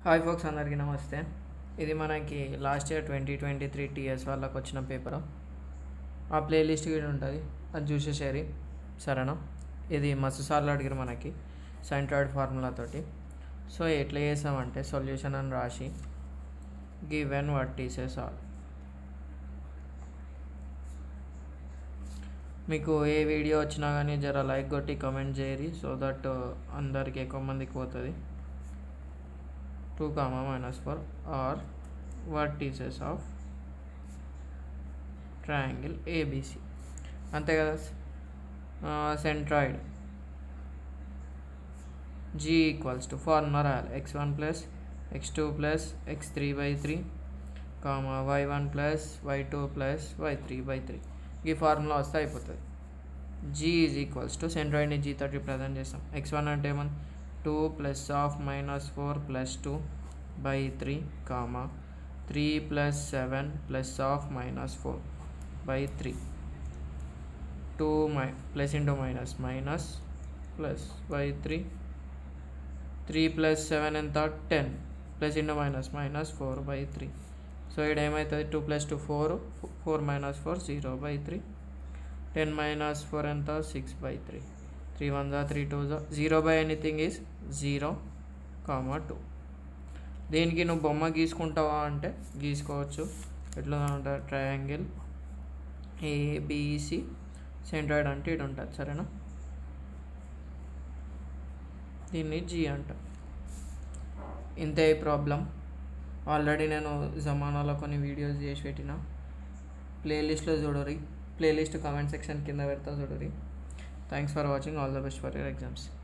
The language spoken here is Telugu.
హాయ్ ఫోక్స్ అందరికీ నమస్తే ఇది మనకి last year twenty twenty three TS వాళ్ళకి వచ్చిన పేపర్ ఆ ప్లేలిస్ట్ కూడా ఉంటుంది అది చూసేసేరి సరేనా ఇది మస్తు సార్లు అడిగారు మనకి సెంట్రాయిడ్ ఫార్ములా తోటి సో ఎట్లా చేసామంటే సొల్యూషన్ అని రాసి గివెన్ వర్టీసెస్ ఆల్ మీకు ఏ వీడియో వచ్చినా కానీ జర లైక్ కొట్టి కమెంట్ చేయరి సో దట్ అందరికి ఎక్కువ మందికి పోతుంది two comma minus four are vertices of triangle ABC అంతే కదా centroid G equals to formula రాయాలి x one plus x two plus x three by three comma y one plus y two plus y three by three ఈ ఫార్ములా వస్తే అయిపోతుంది జీ ఈజ్ ఈక్వల్స్ టు సెంట్రాయిడ్ని జీ తోటి రిప్రజెంట్ చేస్తాం ఎక్స్ వన్ అంటే ఏమని two plus of minus four plus two by three comma three plus seven plus of minus four by three two my plus into minus minus plus by three three plus seven ఎంత ten plus into minus minus four by three so ఇక్కడ ఏమవుతుంది two plus two four four minus four zero by three ten minus four ఎంత six by three three one జా త్రీ టూ జా zero by anything is zero comma two దీనికి నువ్వు బొమ్మ గీసుకుంటావా అంటే గీసుకోవచ్చు ఎట్లా ఉంటుంది ట్రయాంగిల్ ఏబిసి సెంట్రాయిడ్ అంటే ఇటు ఉంటుంది సరేనా దీన్ని జీ అంట ఇంతే ప్రాబ్లం ఆల్రెడీ నేను జమానాలో కొన్ని వీడియోస్ చేసి పెట్టిన ప్లేలిస్ట్లో చూడరి ప్లేలిస్ట్ కామెంట్ సెక్షన్ కింద పెడతా చూడరి thanks for watching all the best for your exams